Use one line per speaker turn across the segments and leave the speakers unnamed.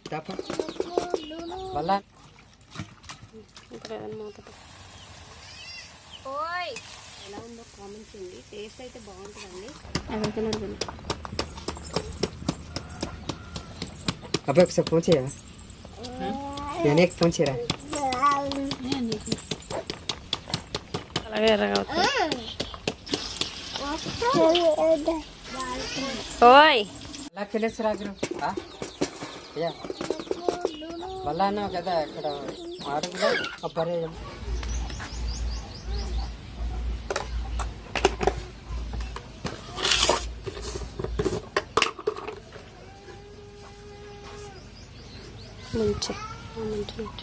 తప్ప వల్ల
ఇప్పుడు ఏదైనా మూత పెట్టు. ఓయ్ ఎలా ఉందో కామెంట్ చేయండి టేస్ట్ అయితే బాగుంటుందండి ఎవరికైనా అడగండి
అబ్బాయి ఒకసారి ఫోన్ చేయరా నేను ఫోన్ చేయరా
అలాగే ఎర్రగా అవుతుంది ఓయ్
అలా తెలిసి రాజు అయ్యా వల్ల అన్నావు కదా ఇక్కడ అడుగులో అబ్బాయి
ముంచు ముంచు ముంచు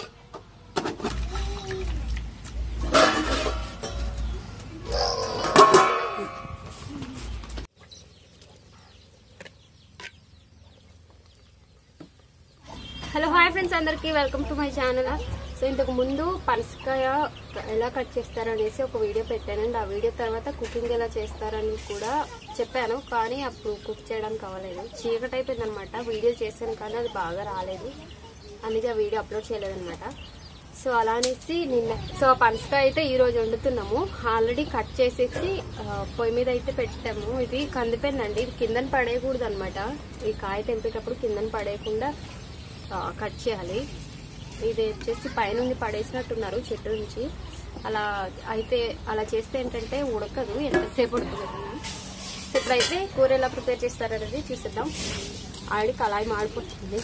హలో హాయ్ ఫ్రెండ్స్ అందరికీ welcome to my channel so ఇంతకు ముందు పనసకాయ ఎలా కట్ చేస్తారనేసి ఒక వీడియో పెట్టానండి ఆ వీడియో తర్వాత కుకింగ్ ఎలా చేస్తారని కూడా చెప్పాను కానీ అప్పుడు కుక్ చేయడానికి అవ్వలేదు చీకటి అయిపోయింది అనమాట వీడియో చేశాను కానీ అది బాగా రాలేదు అందుకే ఆ వీడియో అప్లోడ్ చేయలేదన్నమాట సో అలా అనేసి నిన్న సో ఆ పనసకాయ అయితే ఈ రోజు వండుతున్నాము ఆల్రెడీ కట్ చేసేసి ఆ, పొయ్యి మీద అయితే పెట్టాము ఇది కందిపోయిందండి ఇది కిందన పడేయకూడదు అనమాట ఈ కాయ తెంపేటప్పుడు కిందన పడేయకుండా ఆ, కట్ చేయాలి ఇది వచ్చేసి పైనుండి పడేసినట్టున్నారు చెట్టు నుంచి అలా అయితే అలా చేస్తే ఏంటంటే ఉడకదు ఎంతసేపు ఉడకదు సో ఇప్పుడైతే కూర ఎలా ప్రిపేర్ చేస్తారనేది చూసేద్దాం ఆల్రెడీ కళాయి మాడిపోతుంది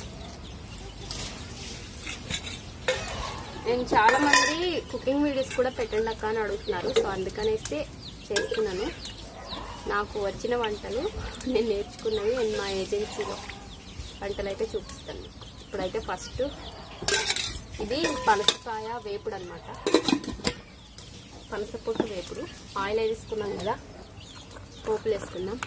నేను చాలా మంది కుకింగ్ వీడియోస్ కూడా పెట్టండి అక్క అని అడుగుతున్నారు సో అందుకనేసి చేస్తున్నాను నాకు వచ్చిన వంటలు నేను నేర్చుకున్నవి నేను మా ఏజెన్సీలో వంటలు అయితే చూపిస్తాను మీకు. ఇప్పుడైతే ఫస్ట్ ఇది పనసకాయ వేపుడు అనమాట పనసపొట్టు వేపుడు ఆయిల్ వేసుకున్నాం కదా పోపులు వేసుకుందాం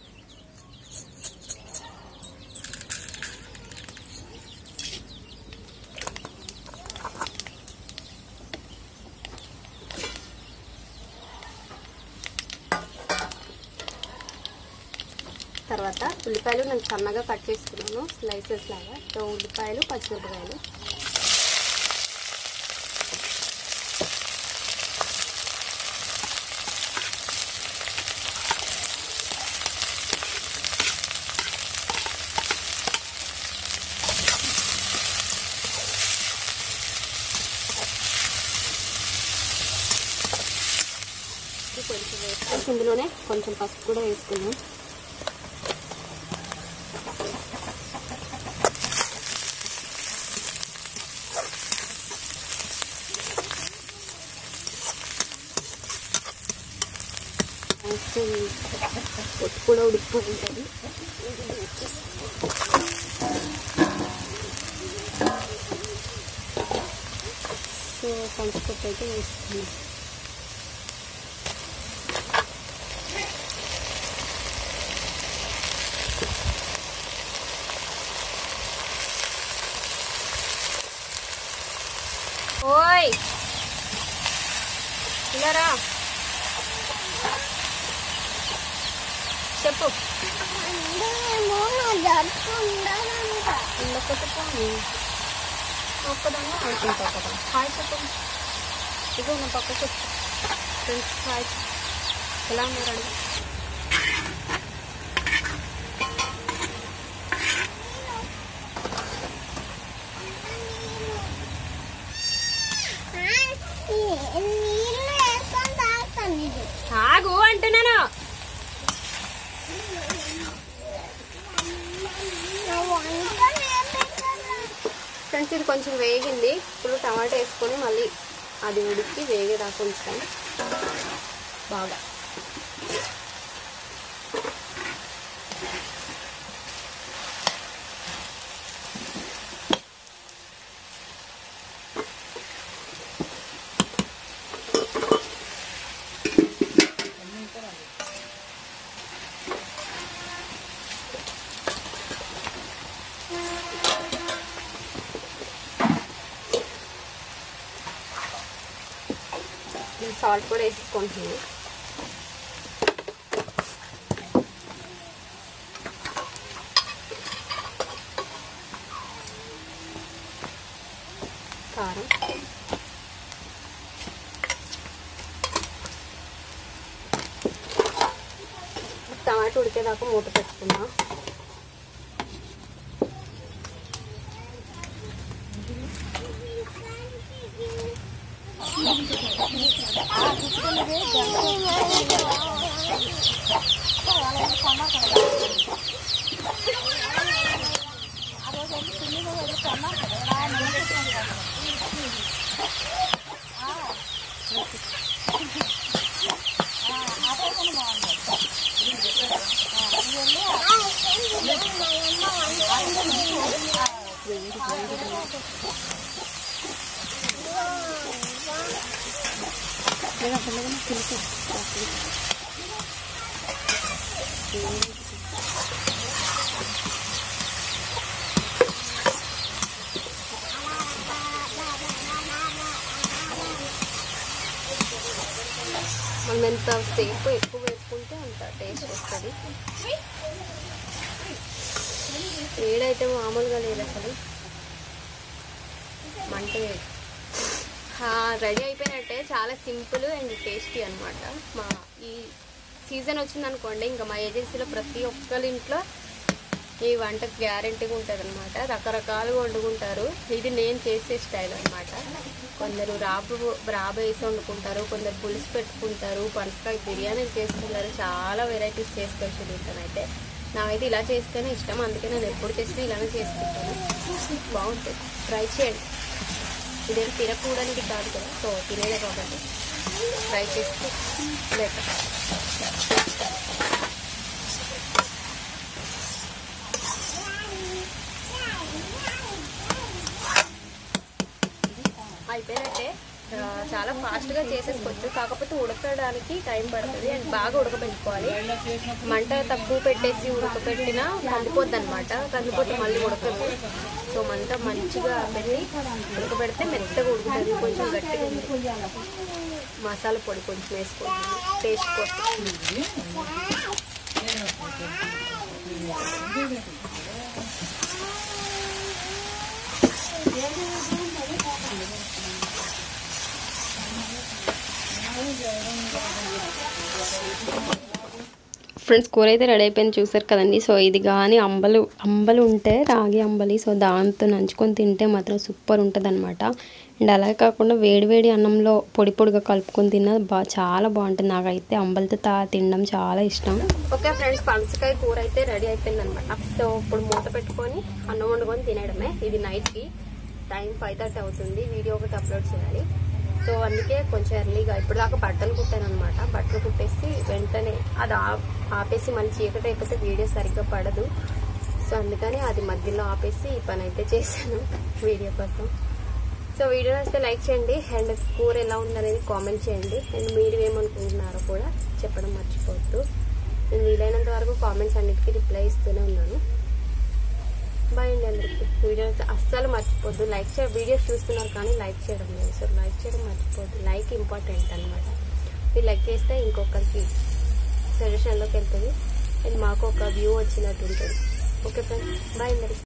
తర్వాత ఉల్లిపాయలు నేను సన్నగా కట్ చేసుకున్నాను స్లైసెస్ లాగా సో ఉల్లిపాయలు పచ్చిమిరపకాయలు ఇది కొంచెం వేసుకొని ఇందులోనే కొంచెం పసుపు కూడా వేసుకున్నాం పొట్టు కూడా ఉడికిపోయి ఉంటుంది సో పంచుకొట్టు అయితే వేసుకున్నాం ఓయ్ ఇలారా చెప్పు ఒక్కదాన్ని ఒక్కదాన్ని ఆడుకుంటా కదా హాయ్ చెప్పు ఇదిగో నా పక్క చెప్పు ఫ్రెండ్స్ హాయ్ ఎలా ఉన్నారు అడుగు ఆగు అంటున్నాను ఫ్రెండ్స్ ఇది కొంచెం వేగింది ఇప్పుడు టమాటా వేసుకొని మళ్ళీ అది ఉడికి వేగేదాకా ఉంచుతాం బాగా సాల్ట్ కూడా వేసుకుంటున్నాను కారం టమాటా ఉడికేదాకా మూత పెట్టుకుందాం మనం ఎంత సేపు ఎక్కువ వేసుకుంటే అంత టేస్ట్ వస్తుంది వేడైతే మామూలుగా లేదు అసలు మంట రెడీ అయిపోయినట్టే చాలా సింపుల్ అండ్ టేస్టీ అన్నమాట మా ఈ సీజన్ వచ్చిందనుకోండి ఇంకా మా ఏజెన్సీలో ప్రతి ఒక్కరి ఇంట్లో ఈ వంట గ్యారెంటీగా ఉంటుంది అనమాట రకరకాలుగా వండుకుంటారు ఇది నేను చేసే స్టైల్ అనమాట కొందరు రాబు రాబ వేసి వండుకుంటారు కొందరు పులుసు పెట్టుకుంటారు పనసకాయ బిర్యానీ చేసుకుంటారు చాలా వెరైటీస్ చేసుకోవచ్చు దీంతో అయితే నాకైతే ఇలా చేస్తేనే ఇష్టం అందుకే నేను ఎప్పుడు చేసినా ఇలానే చేసుకుంటాను బాగుంటుంది ట్రై చేయండి ఇదేం తినకూడనిది కాదు కదా సో తినేదే కాబట్టి ట్రై చేస్తే బెటర్ అయిపోయినట్టే ఆ, చాలా ఫాస్ట్గా చేసేసుకోవచ్చు కాకపోతే ఉడకడానికి టైం పడుతుంది అండ్ బాగా ఉడకబెట్టుకోవాలి మంట తక్కువ పెట్టేసి ఉడకబెట్టినా కందిపోద్ది అనమాట కందిపోతే మళ్ళీ ఉడకదు సో మంట మంచిగా పెట్టి ఉడకబెడితే మెత్తగా ఉడుకుతుంది కొంచెం గట్టిగా ఉంది. మసాలా పొడి కొంచెం వేసుకోవాలి టేస్ట్ కోసం ఫ్రెండ్స్ కూర అయితే రెడీ అయిపోయింది చూసారు కదండి సో ఇది కానీ అంబలు అంబలు ఉంటే రాగి అంబలి సో దాంతో నంచుకొని తింటే మాత్రం సూపర్ ఉంటుంది అనమాట అండ్ అలాగే కాకుండా వేడివేడి అన్నంలో పొడి పొడిగా కలుపుకొని తిన్న బా చాలా బాగుంటుంది నాకైతే అంబలితో తా తినడం చాలా ఇష్టం ఓకే ఫ్రెండ్స్ పనసకాయ కూర అయితే రెడీ అయిపోయింది అనమాట సో ఇప్పుడు మూత పెట్టుకొని అన్నం వండుకొని తినేయడమే ఇది నైట్కి టైం ఫైవ్ థర్టీ అవుతుంది వీడియో ఒకటి అప్లోడ్ చేయాలి సో అందుకే కొంచెం ఎర్లీగా ఇప్పుడు దాకా బట్టలు కుట్టాను అనమాట బట్టలు కుట్టేసి వెంటనే అది ఆ- ఆపేసి మళ్ళీ చీకటి అయిపోతే వీడియో సరిగ్గా పడదు సో అందుకని అది మధ్యలో ఆపేసి ఈ పని అయితే చేశాను వీడియో కోసం సో వీడియో నచ్చితే లైక్ చేయండి అండ్ కూర ఎలా ఉందనేది కామెంట్ చేయండి అండ్ మీరు ఏమనుకుంటున్నారో కూడా చెప్పడం మర్చిపోవద్దు నేను వీలైనంత వరకు కామెంట్స్ అన్నిటికీ రిప్లై ఇస్తూనే ఉన్నాను బాయ్ అండి అందరికి వీడియో అయితే అస్సలు మర్చిపోద్దు లైక్ చే వీడియోస్ చూస్తున్నారు కానీ లైక్ చేయడం లేదు సో లైక్ చేయడం మర్చిపోద్దు లైక్ ఇంపార్టెంట్ అనమాట మీరు లైక్ చేస్తే ఇంకొకరికి సజెషన్లోకి వెళ్తుంది అండ్ మాకు ఒక వ్యూ వచ్చినట్టు ఉంటుంది ఓకే ఫ్రెండ్స్ బాయ్ అందరికి